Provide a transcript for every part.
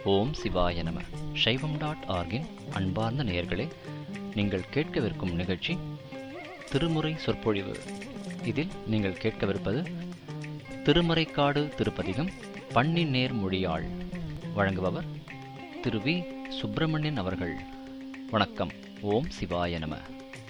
ஓம் சிவாய நம சைவம் டாட் ஆர்கின் அன்பார்ந்த நேயர்களே நீங்கள் கேட்கவிருக்கும் நிகழ்ச்சி திருமுறை சொற்பொழிவு இதில் நீங்கள் கேட்கவிருப்பது திருமறைக்காடு திருப்பதிகம் பண்ணின் நேர் மொழியாள் வழங்குபவர் திரு வி சுப்பிரமணியன் அவர்கள் வணக்கம் ஓம் சிவாய நம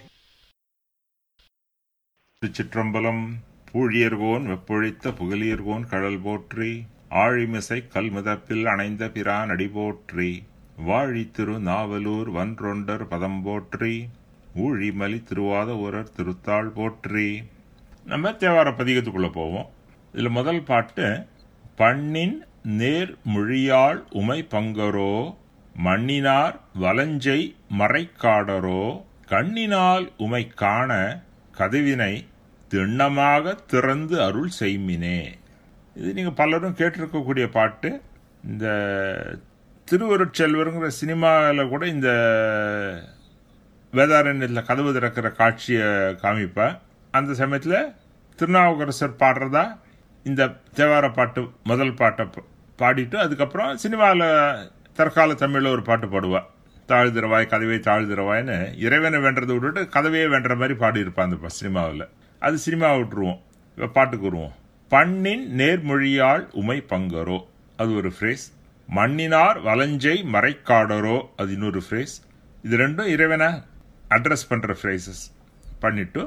திருச்சிற்றம்பலம் பூழியர்கோன் வெப்பொழித்த புகழியர்கோன் கடல் போற்றி ஆழிமிசை கல்முதப்பில் அணைந்த பிரான் அடி போற்றி வாழி திரு நாவலூர் வன்றொண்டர் பதம் போற்றி ஊழிமலி திருவாத ஊரர் திருத்தாள் போற்றி நம்ம தேவார பதிகத்துக்குள்ள போவோம் இதுல முதல் பாட்டு பண்ணின் நேர் மொழியாள் உமை பங்கரோ மண்ணினார் வலஞ்சை மறைக்காடரோ கண்ணினால் உமை காண கதவினை திண்ணமாக திறந்து அருள் செய்மினே இது நீங்க பலரும் கேட்டிருக்கக்கூடிய பாட்டு இந்த திருவருட்செல்வருங்கிற சினிமாவில் கூட இந்த வேதாரண்யத்தில் கதவு திறக்கிற காட்சியை காமிப்பா அந்த சமயத்தில் திருநாவுக்கரசர் பாடுறதா இந்த தேவார பாட்டு முதல் பாட்டை ப- பாடிட்டு அதுக்கப்புறம் சினிமாவில் தற்கால தமிழில் ஒரு பாட்டு பாடுவா தாழ்திரவாய் கதவை தாழ்திரவாய்னு இறைவனை வென்றதை விட்டுட்டு கதவையே வென்ற மாதிரி பாடியிருப்பான் அந்த சினிமாவில் அது சினிமா விட்டுருவோம் இப்போ பாட்டுக்கு வருவோம் பண்ணின் நேர்மொழியாள் உமை பங்கரோ அது ஒரு ஃப்ரேஸ் மண்ணினார் வலஞ்சை மறைக்காடரோ அது இன்னொரு ஃப்ரேஸ் இது ரெண்டும் இறைவனை அட்ரஸ் பண்ற ஃப்ரேசஸ் பண்ணிட்டு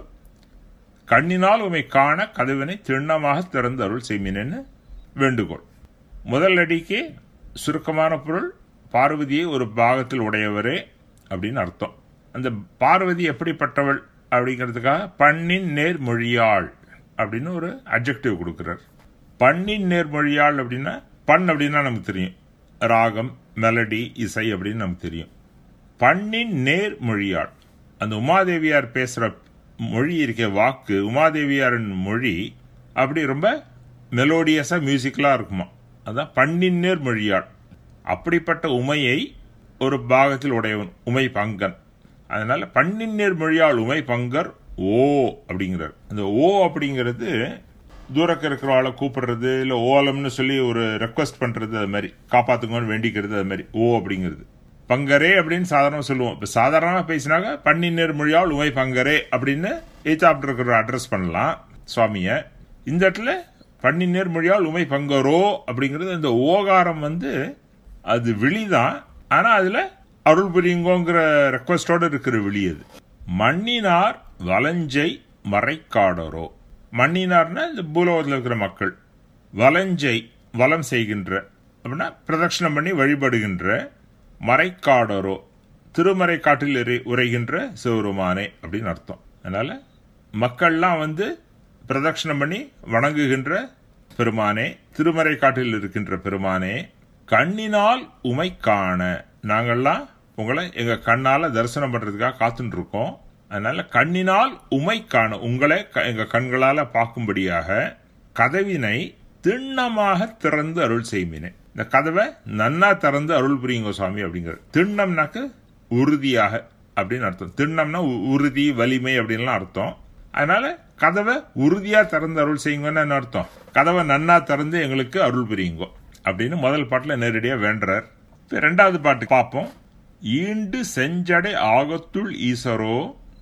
கண்ணினால் உமை காண கதவினை திண்ணமாக திறந்து அருள் செய்மினேன்னு வேண்டுகோள் முதல் அடிக்கு சுருக்கமான பொருள் பார்வதியை ஒரு பாகத்தில் உடையவரே அப்படின்னு அர்த்தம் அந்த பார்வதி எப்படிப்பட்டவள் அப்படிங்கிறதுக்காக பண்ணின் நேர்மொழியாள் அப்படின்னு ஒரு அப்ஜெக்டிவ் கொடுக்கிறார் பண்ணின் நேர்மொழியாள் அப்படின்னா பண் அப்படின்னா நமக்கு தெரியும் ராகம் மெலடி இசை அப்படின்னு நமக்கு தெரியும் பண்ணின் நேர் மொழியாள் அந்த உமாதேவியார் பேசுற மொழி இருக்க வாக்கு உமாதேவியாரின் மொழி அப்படி ரொம்ப மெலோடியஸா மியூசிக்கலா இருக்குமா அதான் பண்ணின் நேர் மொழியாள் அப்படிப்பட்ட உமையை ஒரு பாகத்தில் உடையவன் உமை பங்கன் அதனால பண்ணின் நேர் மொழியாள் உமை பங்கர் ஓ அப்படிங்கிறார் அந்த ஓ அப்படிங்கிறது தூரக்க இருக்கிறவாளை கூப்பிடுறது இல்ல ஓலம்னு சொல்லி ஒரு ரெக்வஸ்ட் பண்றது அது மாதிரி காப்பாத்துங்கன்னு வேண்டிக்கிறது அது மாதிரி ஓ அப்படிங்கிறது பங்கரே அப்படின்னு சாதாரணமா சொல்லுவோம் இப்ப சாதாரணமா பேசினாக்க பன்னிநேர் மொழியால் உமை பங்கரே அப்படின்னு எய்தாப்ட் இருக்கிற அட்ரஸ் பண்ணலாம் சுவாமிய இந்த இடத்துல பன்னிநேர் மொழியால் உமை பங்கரோ அப்படிங்கிறது அந்த ஓகாரம் வந்து அது விழிதான் ஆனா அதுல அருள் புரியுங்கோங்கிற ரெக்வஸ்டோட இருக்கிற விழி அது மண்ணினார் வலஞ்சை மறைக்காடரோ மண்ணினார்னா இந்த பூலோகத்தில் இருக்கிற மக்கள் வலஞ்சை வலம் செய்கின்ற அப்படின்னா பிரதட்சணம் பண்ணி வழிபடுகின்ற மறைக்காடரோ திருமறை காட்டில் இறை- உரைகின்ற சிவருமானே அப்படின்னு அர்த்தம் அதனால மக்கள்லாம் வந்து பிரதட்சணம் பண்ணி வணங்குகின்ற பெருமானே திருமறை காட்டில் இருக்கின்ற பெருமானே கண்ணினால் உமை காண நாங்கள்லாம் உங்களை எங்க கண்ணால தரிசனம் பண்றதுக்காக காத்துட்டு இருக்கோம் அதனால கண்ணினால் உமை காண உங்களை க- எங்க கண்களால பார்க்கும்படியாக கதவினை திண்ணமாக திறந்து அருள் செய்மினே இந்த கதவை நன்னா திறந்து அருள் புரியுங்க சுவாமி அப்படிங்கிறது திண்ணம்னாக்க உறுதியாக அப்படின்னு அர்த்தம் திண்ணம்னா உ- உறுதி வலிமை அப்படின்லாம் அர்த்தம் அதனால கதவை உறுதியா திறந்து அருள் செய்யுங்கன்னு என்ன அர்த்தம் கதவை நன்னா திறந்து எங்களுக்கு அருள் புரியுங்கோ அப்படின்னு முதல் பாட்டுல நேரடியா வேண்டுறார் இப்ப ரெண்டாவது பாட்டு பார்ப்போம் ஈண்டு செஞ்சடை ஆகத்துள் ஈசரோ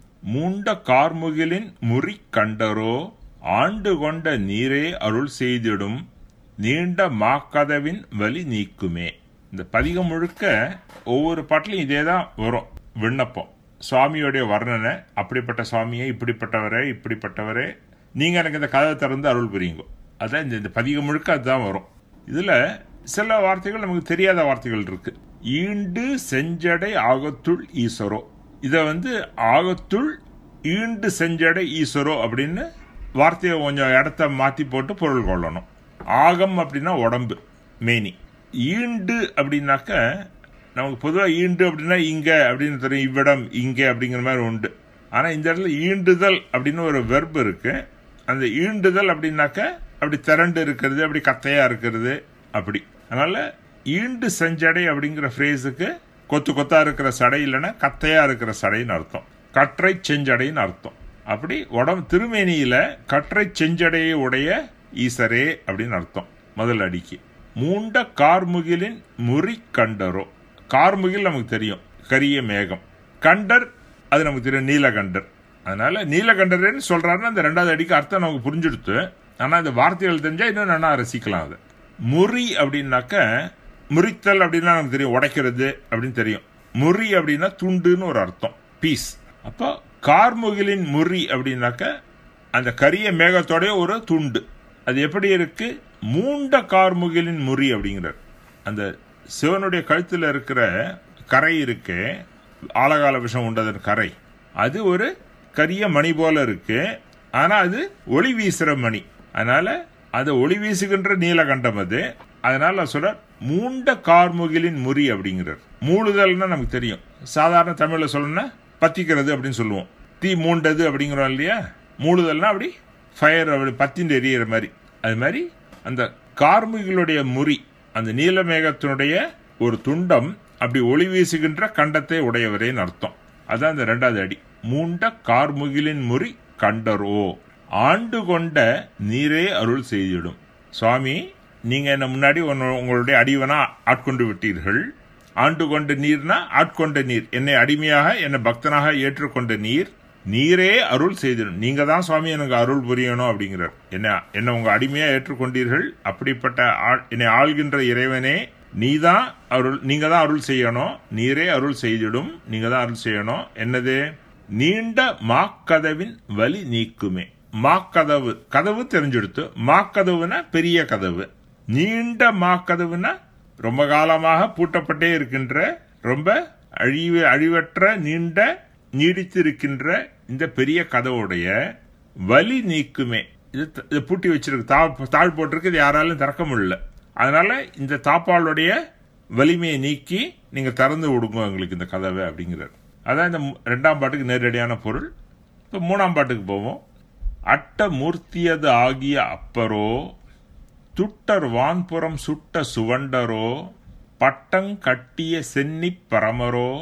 மூண்ட கார்முகிலின் முறி கண்டரோ ஆண்டு கொண்ட நீரே அருள் செய்திடும் நீண்ட மாக்கதவின் வலி நீக்குமே இந்த பதிகம் முழுக்க ஒவ்வொரு பாட்டிலும் இதே தான் வரும் விண்ணப்பம் சுவாமியோடைய வர்ணனை அப்படிப்பட்ட சுவாமியே இப்படிப்பட்டவரே இப்படிப்பட்டவரே நீங்க எனக்கு இந்த கதவை திறந்து அருள் புரியுங்க அதான் இந்த இந்த பதிகம் முழுக்க அதுதான் வரும் இதுல சில வார்த்தைகள் நமக்கு தெரியாத வார்த்தைகள் இருக்கு ஈண்டு செஞ்சடை ஆகத்துள் ஈஸ்வரோ இத வந்து ஆகத்துள் ஈண்டு செஞ்சடை ஈஸ்வரோ அப்படின்னு வார்த்தையை கொஞ்சம் இடத்த மாத்தி போட்டு பொருள் கொள்ளணும் ஆகம் அப்படின்னா உடம்பு மேனி ஈண்டு அப்படின்னாக்க நமக்கு பொதுவாக ஈண்டு அப்படின்னா இங்க அப்படின்னு தெரியும் இவ்விடம் இங்கே அப்படிங்கிற மாதிரி உண்டு ஆனா இந்த இடத்துல ஈண்டுதல் அப்படின்னு ஒரு வெர்ப் இருக்கு அந்த ஈண்டுதல் அப்படின்னாக்க அப்படி திரண்டு இருக்கிறது அப்படி கத்தையா இருக்கிறது அப்படி அதனால ஈண்டு செஞ்சடை அப்படிங்கிற ஃப்ரேஸுக்கு கொத்து கொத்தா இருக்கிற சடை இல்லைன்னா கத்தையா இருக்கிற சடைன்னு அர்த்தம் கற்றை செஞ்சடைன்னு அர்த்தம் அப்படி உடம்பு திருமேனியில கற்றை செஞ்சடையை உடைய ஈசரே அப்படின்னு அர்த்தம் முதல் அடிக்கு மூண்ட கார்முகிலின் முறி கண்டரோ கார்முகில் நமக்கு தெரியும் கரிய மேகம் கண்டர் அது நமக்கு தெரியும் நீலகண்டர் அதனால நீலகண்டர்னு சொல்றாருன்னா அந்த ரெண்டாவது அடிக்கு அர்த்தம் நமக்கு புரிஞ்சுடுத்து ஆனா இந்த வார்த்தைகள் தெரிஞ்சா இன்னும் நல்லா ரசிக்கலாம் அது முறி அப்படின்னாக்க முறித்தல் அப்படின்னா நமக்கு தெரியும் உடைக்கிறது அப்படின்னு தெரியும் முறி அப்படின்னா துண்டுன்னு ஒரு அர்த்தம் பீஸ் அப்போ கார்முகிலின் முறி அப்படின்னாக்க அந்த கரிய மேகத்தோடைய ஒரு துண்டு அது எப்படி இருக்கு மூண்ட கார்முகிலின் முறி அப்படிங்கிறார் அந்த சிவனுடைய கழுத்துல இருக்கிற கரை இருக்கு ஆலகால விஷம் உண்டதன் கரை அது ஒரு கரிய மணி போல இருக்கு ஆனா அது ஒளி வீசுற மணி அதனால அது ஒளி வீசுகின்ற நீலகண்டம் அது அதனால சொல்ற மூண்ட கார்முகிலின் முறி அப்படிங்கிறார் மூழுதல்னா நமக்கு தெரியும் சாதாரண தமிழ்ல சொல்லணும்னா பத்திக்கிறது அப்படின்னு சொல்லுவோம் தீ மூண்டது அப்படிங்கிறோம் இல்லையா மூழுதல்னா அப்படி ஃபயர் அப்படி பத்தின் எரியிற மாதிரி அது மாதிரி அந்த கார்முகிலுடைய முறி அந்த நீலமேகத்தினுடைய ஒரு துண்டம் அப்படி ஒளி வீசுகின்ற கண்டத்தை உடையவரேன்னு அர்த்தம் அதான் அந்த ரெண்டாவது அடி மூண்ட கார்முகிலின் முறி கண்டரோ ஆண்டு கொண்ட நீரே அருள் செய்திடும் சுவாமி நீங்க என்ன முன்னாடி உன்ன- உங்களுடைய அடிவனா ஆட்கொண்டு விட்டீர்கள் ஆண்டு கொண்ட நீர்னா ஆட்கொண்ட நீர் என்னை அடிமையாக என்னை பக்தனாக ஏற்றுக்கொண்ட நீர் நீரே அருள் செய்திடும் நீங்க தான் சுவாமி எனக்கு அருள் புரியணும் அப்படிங்கிறார் என்ன என்ன உங்க அடிமையா ஏற்றுக்கொண்டீர்கள் அப்படிப்பட்ட ஆள்- என்னை ஆள்கின்ற இறைவனே நீதான் அருள் நீங்க தான் அருள் செய்யணும் நீரே அருள் செய்திடும் நீங்க தான் அருள் செய்யணும் என்னது நீண்ட மாக்கதவின் வலி நீக்குமே மாக்கதவு கதவு தெரிஞ்செடுத்து மாக்கதவுனா பெரிய கதவு நீண்ட மாக்கதவுனா ரொம்ப காலமாக பூட்டப்பட்டே இருக்கின்ற ரொம்ப அழிவு அழிவற்ற நீண்ட நீடித்திருக்கின்ற இந்த பெரிய கதவுடைய வலி நீக்குமே இது த- இது பூட்டி வச்சிருக்கு தா- தாழ் போட்டிருக்கு இது யாராலும் திறக்க முடியல அதனால இந்த தாப்பாளுடைய வலிமையை நீக்கி நீங்க திறந்து விடுங்க எங்களுக்கு இந்த கதவை அப்படிங்கிறார் அதான் இந்த மு- ரெண்டாம் பாட்டுக்கு நேரடியான பொருள் இப்போ மூணாம் பாட்டுக்கு போவோம் அட்ட மூர்த்தியது ஆகிய அப்பரோ துட்டர் வான்புறம் சுட்ட சுவண்டரோ பட்டங் கட்டிய சென்னிப் பரமரோ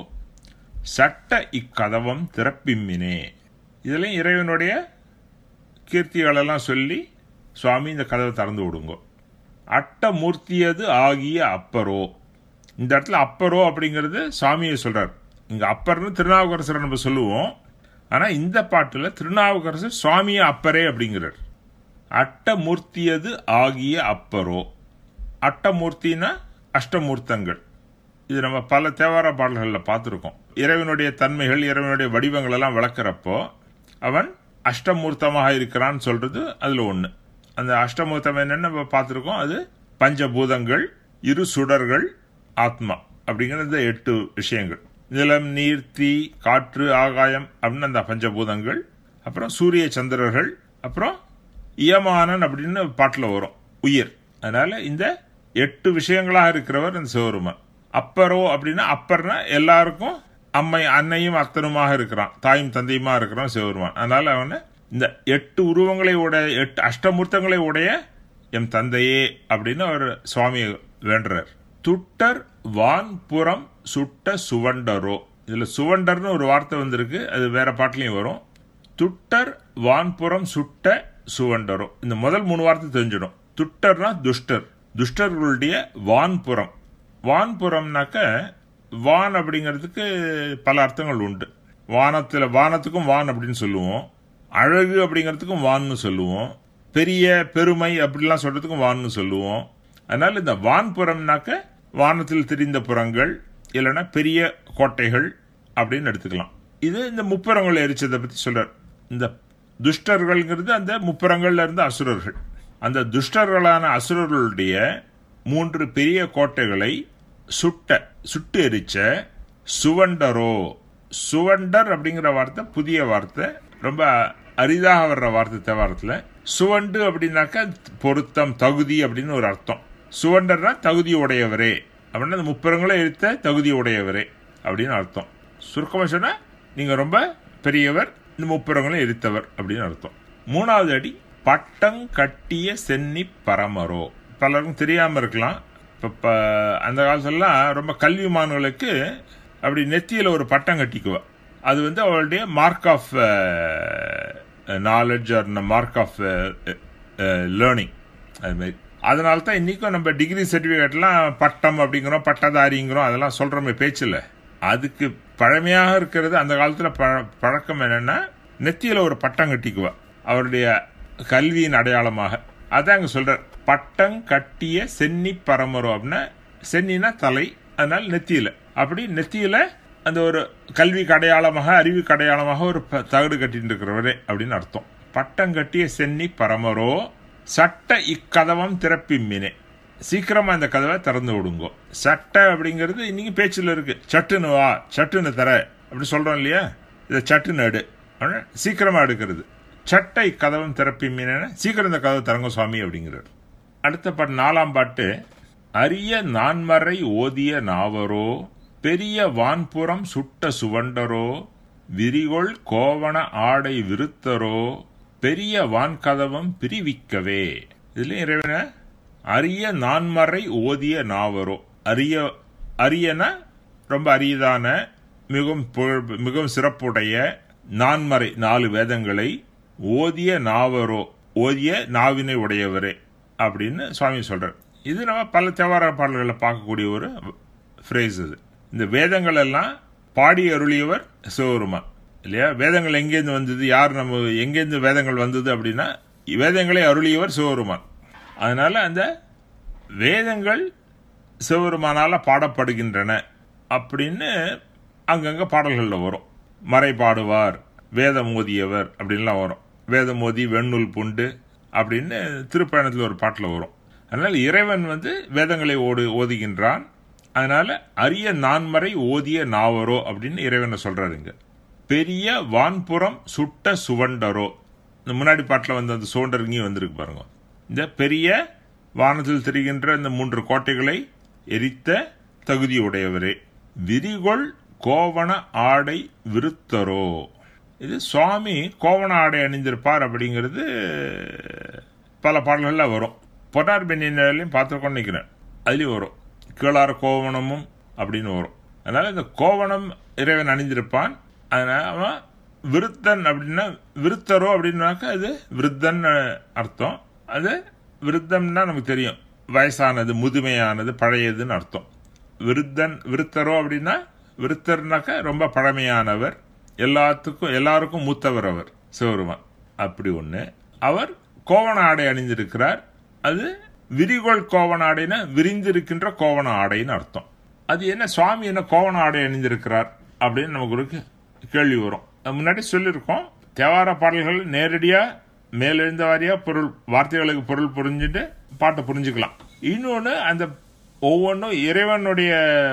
சட்ட இக்கதவம் திறப்பிம்மினே இதெல்லாம் இறைவனுடைய கீர்த்திகளெல்லாம் சொல்லி சுவாமி இந்த கதவை திறந்து விடுங்க அட்ட மூர்த்தியது ஆகிய அப்பரோ இந்த இடத்துல அப்பரோ அப்படிங்கிறது சுவாமியை சொல்றார் இங்க அப்பர்னு திருநாவுக்கரசரை நம்ம சொல்லுவோம் ஆனா இந்த பாட்டுல திருநாவுக்கரசர் சுவாமியை அப்பரே அப்படிங்கிறார் அட்டமூர்த்தியது ஆகிய அப்பரோ அட்டமூர்த்தினா அஷ்டமூர்த்தங்கள் இது நம்ம பல தேவார பாடல்களில் பார்த்துருக்கோம் இறைவனுடைய தன்மைகள் இறைவனுடைய வடிவங்கள் எல்லாம் விளக்குறப்போ அவன் அஷ்டமூர்த்தமாக இருக்கிறான்னு சொல்றது அதுல ஒண்ணு அந்த அஷ்டமூர்த்தம் என்னன்னு நம்ம பார்த்துருக்கோம் அது பஞ்சபூதங்கள் இரு சுடர்கள் ஆத்மா அப்படிங்கிற இந்த எட்டு விஷயங்கள் நிலம் நீர் தீ காற்று ஆகாயம் அப்படின்னு அந்த பஞ்சபூதங்கள் அப்புறம் சூரிய சந்திரர்கள் அப்புறம் இயமானன் அப்படின்னு பாட்டில் வரும் உயிர் அதனால இந்த எட்டு விஷயங்களாக இருக்கிறவர் இந்த சிவருமன் அப்பரோ அப்படின்னா அப்பர்னா எல்லாருக்கும் அம்மை அன்னையும் அத்தனுமாக இருக்கிறான் தாயும் தந்தையுமா இருக்கிறான் சிவருமான் அதனால அவனை இந்த எட்டு உருவங்களை உடைய எட்டு அஷ்டமூர்த்தங்களை உடைய எம் தந்தையே அப்படின்னு அவர் சுவாமியை வேண்டுறார் துட்டர் வான்புறம் சுட்ட சுவண்டரோ இதுல சுவண்டர்னு ஒரு வார்த்தை வந்திருக்கு அது வேற பாட்டுலயும் வரும் துட்டர் வான்புறம் சுட்ட சுவண்டரோ இந்த முதல் மூணு வார்த்தை தெரிஞ்சிடும் துட்டர்னா துஷ்டர் துஷ்டர்களுடைய வான்புறம் வான்புறம்னாக்க வான் அப்படிங்கிறதுக்கு பல அர்த்தங்கள் உண்டு வானத்துல வானத்துக்கும் வான் அப்படின்னு சொல்லுவோம் அழகு அப்படிங்கிறதுக்கும் வான்னு சொல்லுவோம் பெரிய பெருமை அப்படிலாம் சொல்றதுக்கும் வான்னு சொல்லுவோம் அதனால இந்த வான்புறம்னாக்க வானத்தில் தெரிந்த புறங்கள் இல்லைன்னா பெரிய கோட்டைகள் அப்படின்னு எடுத்துக்கலாம் இது இந்த முப்புறங்களை எரிச்சதை பத்தி சொல்றார் இந்த துஷ்டர்கள்ங்கிறது அந்த முப்புறங்கள்ல இருந்த அசுரர்கள் அந்த துஷ்டர்களான அசுரர்களுடைய மூன்று பெரிய கோட்டைகளை சுட்ட சுட்டு எரிச்ச சுவண்டரோ சுவண்டர் அப்படிங்கிற வார்த்தை புதிய வார்த்தை ரொம்ப அரிதாக வர்ற வார்த்தை தேவாரத்துல சுவண்டு அப்படின்னாக்க பொருத்தம் தகுதி அப்படின்னு ஒரு அர்த்தம் சுவண்டர்னா தகுதி உடையவரே அப்படின்னா அந்த முப்புறங்களை எரித்த தகுதி உடையவரே அப்படின்னு அர்த்தம் சுருக்கமா சொன்னா நீங்க ரொம்ப பெரியவர் இந்த முப்புறங்களை எரித்தவர் அப்படின்னு அர்த்தம் மூணாவது அடி பட்டம் கட்டிய சென்னி பரமரோ பலருக்கும் தெரியாம இருக்கலாம் இப்ப ப- அந்த காலத்துலலாம் ரொம்ப கல்விமான்களுக்கு அப்படி நெத்தியில ஒரு பட்டம் கட்டிக்குவா அது வந்து அவளுடைய mark of knowledge or mark of learning அது மாதிரி அதனால தான் இன்னைக்கும் நம்ம டிகிரி சர்டிபிகேட்லாம் பட்டம் அப்படிங்கிறோம் பட்டதாரிங்கிறோம் அதெல்லாம் சொல்றோமே பேச்சில் அதுக்கு பழமையாக இருக்கிறது அந்த காலத்தில் பழக்கம் என்னன்னா நெத்தியில ஒரு பட்டம் கட்டிக்குவா அவருடைய கல்வியின் அடையாளமாக அதான் அங்க சொல்றார் பட்டம் கட்டிய சென்னி பரமரோ அப்படின்னா சென்னினா தலை அதனால நெத்தியில அப்படி நெத்தியில அந்த ஒரு கல்விக்கு அடையாளமாக அறிவுக்கு அடையாளமாக ஒரு ப- தகடு கட்டிட்டு இருக்கிறவரே அப்படின்னு அர்த்தம் பட்டம் கட்டிய சென்னி பரமரோ சட்ட இக்கதவம் திறப்பிம்மினே சீக்கிரமா இந்த கதவை திறந்து விடுங்கோ சட்டை அப்படிங்கிறது இன்னைக்கு பேச்சில் இருக்கு சட்டுன்னு வா சட்டுன்னு தர அப்படி சொல்றோம் இல்லையா இதை சட்டுன்னு எடு அப்படின்னா சீக்கிரமா எடுக்கிறது சட்டை கதவம் திறப்பிம்மினே சீக்கிரம் இந்த கதவை திறங்க சுவாமி அப்படிங்கிறார் அடுத்த பாட்டு நாலாம் பாட்டு அரிய நான்மறை ஓதிய நாவரோ பெரிய வான்புறம் சுட்ட சுவண்டரோ விரிகொள் கோவண ஆடை விருத்தரோ பெரிய வான்கதவம் பிரிவிக்கவே இதுலயும் இறைவன அரிய நான்மறை ஓதிய நாவரோ அரிய அரியன ரொம்ப அரியதான மிகவும் புகழ்- மிகவும் சிறப்புடைய நான்மறை நாலு வேதங்களை ஓதிய நாவரோ ஓதிய நாவினை உடையவரே அப்படின்னு சுவாமி சொல்றார் இது நம்ம பல தேவார பாடல்களில் பார்க்கக்கூடிய ஒரு ஃப்ரேஸ் இது இந்த வேதங்கள் எல்லாம் பாடி அருளியவர் சிவபெருமான் இல்லையா வேதங்கள் எங்கேருந்து வந்தது யார் நம்ம எங்கேருந்து வேதங்கள் வந்தது அப்படின்னா வேதங்களை அருளியவர் சிவபெருமான் அதனால அந்த வேதங்கள் சிவபெருமானால பாடப்படுகின்றன அப்படின்னு அங்கங்க பாடல்களில் வரும் மறை பாடுவார் வேதம் ஓதியவர் அப்படின்லாம் வரும் வேதம் ஓதி வெண்ணுல் புண்டு அப்படின்னு திருப்பயணத்தில் ஒரு பாட்டில் வரும் அதனால இறைவன் வந்து வேதங்களை ஓடு ஓதுகின்றான் அதனால அரிய நான்மறை ஓதிய நாவரோ அப்படின்னு இறைவனை சொல்றாருங்க பெரிய வான்புறம் சுட்ட சுவண்டரோ இந்த முன்னாடி பாட்டில் வந்த அந்த சுவண்டர் இங்கேயும் வந்திருக்கு பாருங்க இந்த பெரிய வானத்தில் திரிகின்ற இந்த மூன்று கோட்டைகளை எரித்த தகுதியுடையவரே விரிகொள் கோவண ஆடை விருத்தரோ இது சுவாமி கோவண ஆடை அணிந்திருப்பார் அப்படிங்கிறது பல பாடல்கள்ல வரும் பொன்னார் பெண்ணினாலையும் பார்த்துருக்கோன்னு நினைக்கிறேன் அதுலேயும் வரும் கீழார கோவணமும் அப்படின்னு வரும் அதனால இந்த கோவணம் இறைவன் அணிந்திருப்பான் அதனால அவன் விருத்தன் அப்படின்னா விருத்தரோ அப்படின்னாக்க அது விருத்தன் அர்த்தம் அது விருத்தம்னா நமக்கு தெரியும் வயசானது முதுமையானது பழையதுன்னு அர்த்தம் விருத்தன் விருத்தரோ அப்படின்னா விருத்தர்னாக்க ரொம்ப பழமையானவர் எல்லாத்துக்கும் எல்லாருக்கும் மூத்தவர் அவர் சிவருமான் அப்படி ஒண்ணு அவர் கோவண ஆடை அணிந்திருக்கிறார் அது விரிகோள் கோவண ஆடைனா விரிந்திருக்கின்ற கோவண ஆடைன்னு அர்த்தம் அது என்ன சுவாமி என்ன கோவண ஆடை அணிந்திருக்கிறார் அப்படின்னு நமக்கு ஒரு கேள்வி வரும் அது முன்னாடி சொல்லியிருக்கோம் தேவார பாடல்கள் நேரடியா மேலெழுந்த வாரியா பொருள் வார்த்தைகளுக்கு பொருள் புரிஞ்சுட்டு பாட்டை புரிஞ்சுக்கலாம் இன்னொன்று அந்த ஒவ்வொன்றும் இறைவனுடைய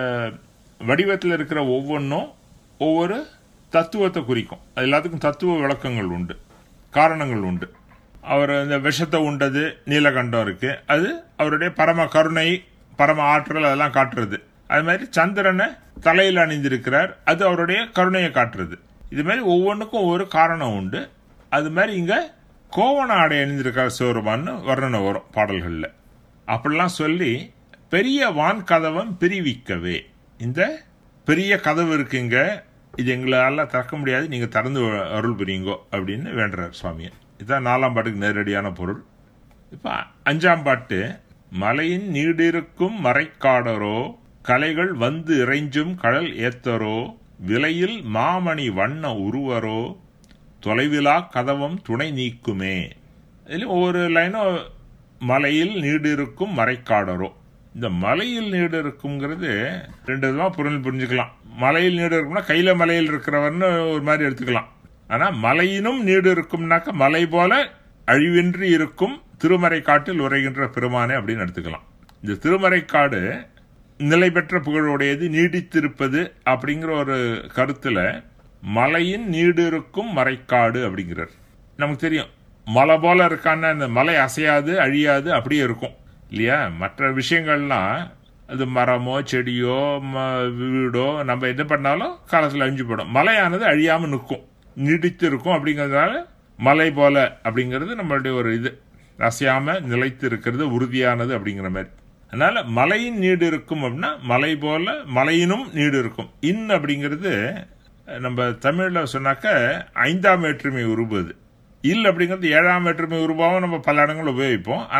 வடிவத்தில் இருக்கிற ஒவ்வொன்றும் ஒவ்வொரு தத்துவத்தை குறிக்கும் அது எல்லாத்துக்கும் தத்துவ விளக்கங்கள் உண்டு காரணங்கள் உண்டு அவர் இந்த விஷத்தை உண்டது நீலகண்டம் இருக்கு அது அவருடைய பரம கருணை பரம ஆற்றல் அதெல்லாம் காட்டுறது அது மாதிரி சந்திரனை தலையில் அணிந்திருக்கிறார் அது அவருடைய கருணையை காட்டுறது இது மாதிரி ஒவ்வொன்றுக்கும் ஒவ்வொரு காரணம் உண்டு அது மாதிரி இங்க கோவண ஆடை அணிந்திருக்கார் சிவருமான்னு வர்ணனை வரும் பாடல்களில் அப்படிலாம் சொல்லி பெரிய வான் கதவம் பிரிவிக்கவே இந்த பெரிய கதவு இருக்குங்க இது எங்களால திறக்க முடியாது நீங்க திறந்து அருள் புரியுங்கோ அப்படின்னு வேண்டுறார் சுவாமியை இதுதான் நாலாம் பாட்டுக்கு நேரடியான பொருள் இப்ப அஞ்சாம் பாட்டு மலையின் நீடிருக்கும் மறைக்காடரோ கலைகள் வந்து இறைஞ்சும் கடல் ஏத்தரோ விலையில் மாமணி வண்ண உருவரோ தொலைவிலா கதவம் துணை நீக்குமே இதுல ஒவ்வொரு லைனும் மலையில் நீடு இருக்கும் மறைக்காடரோ இந்த மலையில் நீடு இருக்குங்கிறது ரெண்டு விதமா பொருள் புரிஞ்சுக்கலாம் மலையில் நீடு இருக்கும்னா கையில மலையில் இருக்கிறவர்னு ஒரு மாதிரி எடுத்துக்கலாம் ஆனா மலையினும் நீடு இருக்கும்னாக்க மலை போல அழிவின்றி இருக்கும் திருமறை காட்டில் உரைகின்ற பெருமானே அப்படின்னு எடுத்துக்கலாம் இந்த திருமறைக்காடு நிலை பெற்ற புகழுடையது நீடித்திருப்பது அப்படிங்கிற ஒரு கருத்துல மலையின் நீடு இருக்கும் மறைக்காடு அப்படிங்கிறார் நமக்கு தெரியும் மலை போல இருக்கான அந்த மலை அசையாது அழியாது அப்படியே இருக்கும் இல்லையா மற்ற விஷயங்கள்லாம் அது மரமோ செடியோ ம- வீடோ நம்ம என்ன பண்ணாலும் காலத்தில் அழிஞ்சு போயிடும் மலையானது அழியாம நிற்கும் நீடித்து இருக்கும் அப்படிங்கிறதுனால மலை போல அப்படிங்கிறது நம்மளுடைய ஒரு இது அசையாம நிலைத்து இருக்கிறது உறுதியானது அப்படிங்கிற மாதிரி அதனால மலையின் நீடு இருக்கும் அப்படின்னா மலை போல மலையினும் நீடு இருக்கும் இன் அப்படிங்கிறது நம்ம தமிழ்ல சொன்னாக்க ஐந்தாம் வேற்றுமை உருபது இல் அப்படிங்கிறது ஏழாம் வேற்றுமை உருபாவும் நம்ம பல இடங்கள் உபயோகிப்போம் ஆனா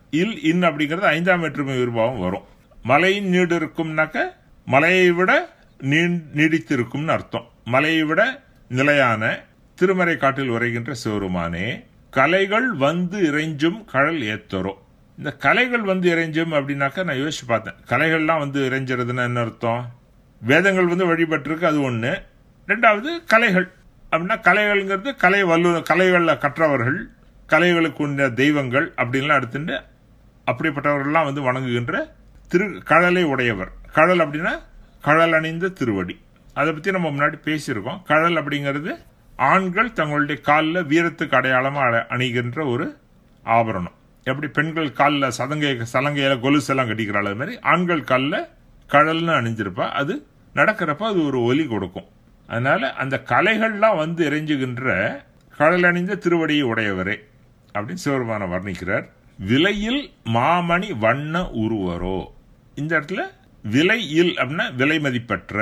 இல் இன் அப்படிங்கிறது ஐந்தாம் வேற்றுமை விரும்பாவும் வரும் மலையின் நீடு இருக்கும்னாக்க மலையை விட நீ- நீடித்திருக்கும்னு அர்த்தம் மலையை விட நிலையான திருமறை காட்டில் உரைகின்ற சிவருமானே கலைகள் வந்து இறைஞ்சும் கடல் ஏத்தரோ இந்த கலைகள் வந்து இறைஞ்சும் அப்படின்னாக்க நான் யோசிச்சு பார்த்தேன் கலைகள்லாம் வந்து இறைஞ்சிறதுன்னு என்ன அர்த்தம் வேதங்கள் வந்து வழிபட்டிருக்கு அது ஒண்ணு ரெண்டாவது கலைகள் அப்படின்னா கலைகள்ங்கிறது கலை வல்லு கலைகளில் கற்றவர்கள் கலைகளுக்கு உள்ள தெய்வங்கள் அப்படின்லாம் எடுத்துட்டு அப்படிப்பட்டவர்கள்லாம் வந்து வணங்குகின்ற திரு கடலை உடையவர் கடல் அப்படின்னா கடல் அணிந்த திருவடி அதை பத்தி நம்ம முன்னாடி பேசியிருக்கோம் கடல் அப்படிங்கிறது ஆண்கள் தங்களுடைய காலில் வீரத்துக்கு அடையாளமா அட- அணிகின்ற ஒரு ஆபரணம் எப்படி பெண்கள் காலில் சதங்கை சலங்கையில கொலுசு எல்லாம் கட்டிக்கிறாள் அது மாதிரி ஆண்கள் காலில் கடல்னு அணிஞ்சிருப்பா அது நடக்கிறப்ப அது ஒரு ஒலி கொடுக்கும் அதனால அந்த கலைகள்லாம் வந்து இறைஞ்சுகின்ற கடல் அணிந்த திருவடியை உடையவரே அப்படின்னு சிவருமான வர்ணிக்கிறார் விலையில் மாமணி வண்ண உருவரோ இந்த இடத்துல விலையில் அப்படின்னா விலை மதிப்பற்ற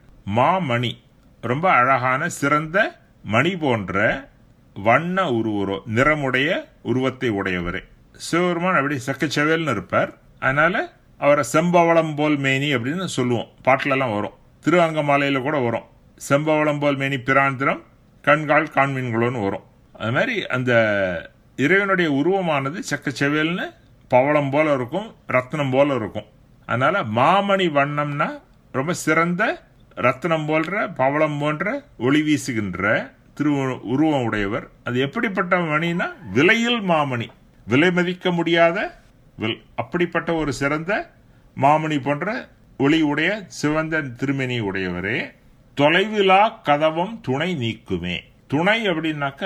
மாமணி ரொம்ப அழகான சிறந்த மணி போன்ற வண்ண உருவரோ நிறமுடைய உருவத்தை உடையவரே சிவபெருமான் அப்படி செக்கச்செவேல்னு இருப்பார் அதனால அவரை செம்பவளம் போல் மேனி அப்படின்னு சொல்லுவோம் பாட்டுல எல்லாம் வரும் திருவங்கமாலையில கூட வரும் செம்பவளம் போல் மேனி பிராந்திரம் கண்கால் காண்மீன்களோன்னு வரும் அது மாதிரி அந்த இறைவனுடைய உருவமானது செக்கச்செவேல்னு பவளம் போல இருக்கும் ரத்னம் போல இருக்கும் அதனால மாமணி வண்ணம்னா ரொம்ப சிறந்த ரத்னம் போன்ற பவளம் போன்ற ஒளி வீசுகின்ற திரு உருவம் உடையவர் அது எப்படிப்பட்ட மணினா விலையில் மாமணி விலை மதிக்க முடியாத வில்- அப்படிப்பட்ட ஒரு சிறந்த மாமணி போன்ற ஒளி உடைய சிவந்த திருமணி உடையவரே தொலைவிலா கதவம் துணை நீக்குமே துணை அப்படின்னாக்க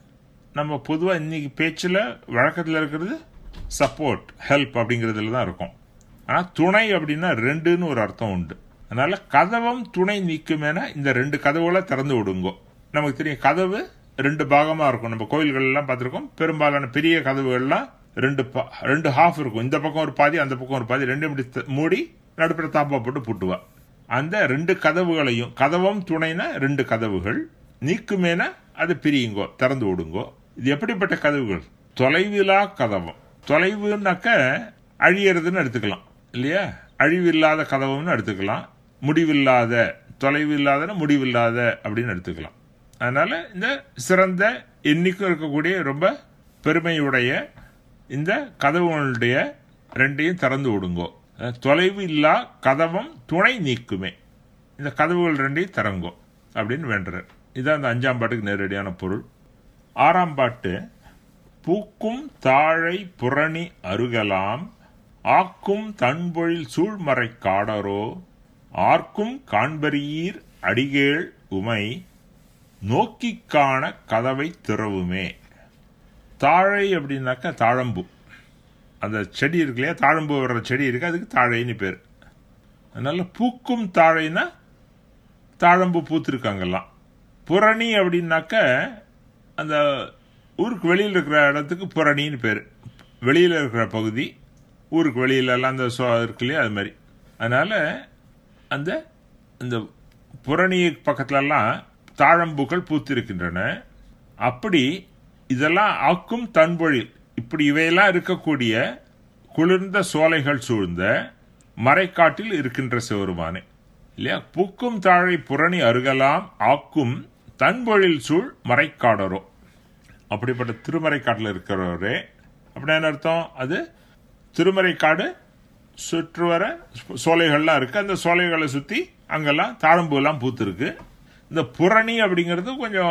நம்ம பொதுவாக இன்னைக்கு பேச்சில் வழக்கத்தில் இருக்கிறது சப்போர்ட் ஹெல்ப் அப்படிங்கிறதுல தான் இருக்கும் ஆனால் துணை அப்படின்னா ரெண்டுன்னு ஒரு அர்த்தம் உண்டு அதனால கதவம் துணை நீக்குமேனா இந்த ரெண்டு கதவுகளை திறந்து விடுங்கோ நமக்கு தெரியும் கதவு ரெண்டு பாகமா இருக்கும் நம்ம கோயில்கள் எல்லாம் பார்த்திருக்கோம் பெரும்பாலான பெரிய கதவுகள்லாம் ரெண்டு பா- ரெண்டு ஹாஃப் இருக்கும் இந்த பக்கம் ஒரு பாதி அந்த பக்கம் ஒரு பாதி ரெண்டும் இப்படி த- மூடி நடுப்புற தாப்பா போட்டு பூட்டுவா அந்த ரெண்டு கதவுகளையும் கதவம் துணைனா ரெண்டு கதவுகள் நீக்குமேனா அது பிரியுங்கோ திறந்து விடுங்கோ இது எப்படிப்பட்ட கதவுகள் தொலைவிலா கதவம் தொலைவுனாக்க அழியறதுன்னு எடுத்துக்கலாம் இல்லையா அழிவில்லாத கதவுன்னு எடுத்துக்கலாம் முடிவில்லாத தொலைவில்லாத முடிவில்லாத அப்படின்னு எடுத்துக்கலாம் அதனால இந்த சிறந்த எண்ணிக்கும் இருக்கக்கூடிய ரொம்ப பெருமையுடைய இந்த கதவுகளுடைய ரெண்டையும் திறந்து விடுங்கோ அஹ் தொலைவு இல்லா கதவம் துணை நீக்குமே இந்த கதவுகள் ரெண்டையும் திறங்கோ அப்படின்னு வேண்டுறார் இதான் அந்த அஞ்சாம் பாட்டுக்கு நேரடியான பொருள் ஆறாம் பாட்டு பூக்கும் தாழை புரணி அருகலாம் ஆக்கும் தன்பொழில் சூழ்மறை காடரோ ஆர்க்கும் காண்பரியீர் அடிகேள் உமை நோக்கிக் காண கதவை திறவுமே தாழை அப்படின்னாக்கா தாழம்பூ அந்த செடி இருக்கு இல்லையா தாழம்பூ வர்ற செடி இருக்கு அதுக்கு தாழைன்னு பேர் அதனால பூக்கும் தாழைனா தாழம்பூ பூத்திருக்காங்கல்லாம் புரணி அப்படின்னாக்க அந்த ஊருக்கு வெளியில் இருக்கிற இடத்துக்கு புரணின்னு பேர் வெளியில் இருக்கிற பகுதி ஊருக்கு வெளியில எல்லாம் அந்த சோ இருக்கு இல்லையா அது மாதிரி அதனால அந்த இந்த புரணி பக்கத்துலலாம் தாழம்பூக்கள் பூத்திருக்கின்றன அப்படி இதெல்லாம் ஆக்கும் தன்பொழில் இப்படி இவையெல்லாம் இருக்கக்கூடிய குளிர்ந்த சோலைகள் சூழ்ந்த மறைக்காட்டில் இருக்கின்ற சிவருமானே இல்லையா பூக்கும் தாழை புரணி அருகலாம் ஆக்கும் தன்பொழில் சூழ் மறைக்காடரோ அப்படிப்பட்ட திருமறைக்காட்டில் இருக்கிறவரே அப்படின்னா என்ன அர்த்தம் அது திருமறைக்காடு சுற்று வர சோலைகள்லாம் இருக்கு அந்த சோலைகளை சுத்தி அங்கெல்லாம் தாழம்பூலாம் பூத்திருக்கு இந்த புரணி அப்படிங்கிறது கொஞ்சம்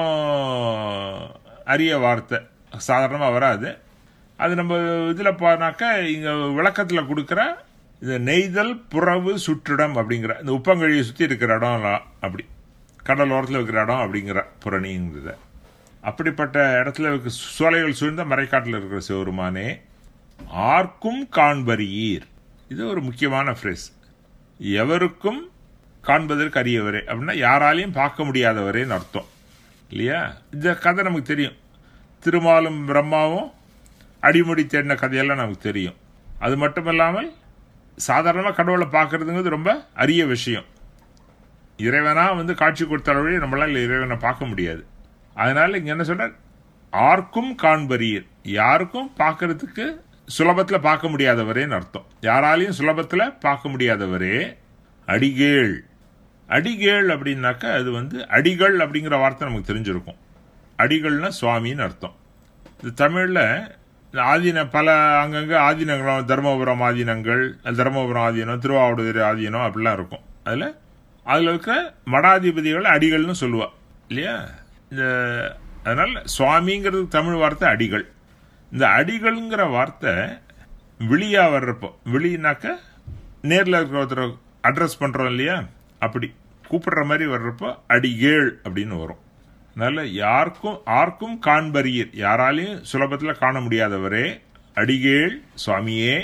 அரிய வார்த்தை சாதாரணமாக வராது அது நம்ம இதில் போனாக்கா இங்கே விளக்கத்தில் கொடுக்குற இந்த நெய்தல் புறவு சுற்றிடம் அப்படிங்கிற இந்த உப்பங்கழியை சுற்றி இருக்கிற இடம்லாம் அப்படி கடல் ஓரத்தில் இருக்கிற இடம் அப்படிங்கிற புரணிங்கிறத அப்படிப்பட்ட இடத்துல இருக்க சோலைகள் சூழ்ந்த மறைக்காட்டில் இருக்கிற சிவருமானே ஆர்க்கும் காண்பரியீர் இது ஒரு முக்கியமான ஃப்ரேஸ் எவருக்கும் காண்பதற்கு அரியவரே அப்படின்னா யாராலையும் பார்க்க முடியாதவரேன்னு அர்த்தம் இல்லையா இந்த கதை நமக்கு தெரியும் திருமாலும் பிரம்மாவும் அடிமுடி தேடின கதையெல்லாம் நமக்கு தெரியும் அது மட்டும் இல்லாமல் சாதாரணமாக கடவுளை பார்க்கறதுங்கிறது ரொம்ப அரிய விஷயம் இறைவனா வந்து காட்சி கொடுத்த வழி நம்மளால இறைவனை பார்க்க முடியாது அதனால இங்க என்ன சொல்ற ஆர்க்கும் காண்பரியர் யாருக்கும் பார்க்கறதுக்கு சுலபத்தில் பார்க்க முடியாதவரேன்னு அர்த்தம் யாராலையும் சுலபத்தில் பார்க்க முடியாதவரே அடிகேள் அடிகேள் அப்படின்னாக்கா அது வந்து அடிகள் அப்படிங்கிற வார்த்தை நமக்கு தெரிஞ்சிருக்கும் அடிகள்னா சுவாமின்னு அர்த்தம் இது தமிழில் ஆதீன பல அங்கங்கே ஆதீனங்களும் தருமபுரம் ஆதீனங்கள் தருமபுரம் ஆதீனம் திருவாவூர் ஆதீனம் அப்படிலாம் இருக்கும் அதில் அதில் இருக்க மடாதிபதிகள் அடிகள்னு சொல்லுவா இல்லையா இந்த அதனால் சுவாமிங்கிறது தமிழ் வார்த்தை அடிகள் இந்த அடிகள்ங்கிற வார்த்தை விழியா வர்றப்போ விழினாக்க நேரில் இருக்கிற ஒருத்தர் அட்ரஸ் பண்ணுறோம் இல்லையா அப்படி கூப்பிடுற மாதிரி வர்றப்போ அடிகேள் அப்படின்னு வரும் அதனால யாருக்கும் ஆர்க்கும் காண்பரியர் யாராலையும் சுலபத்தில் காண முடியாதவரே அடிகேள் சுவாமியே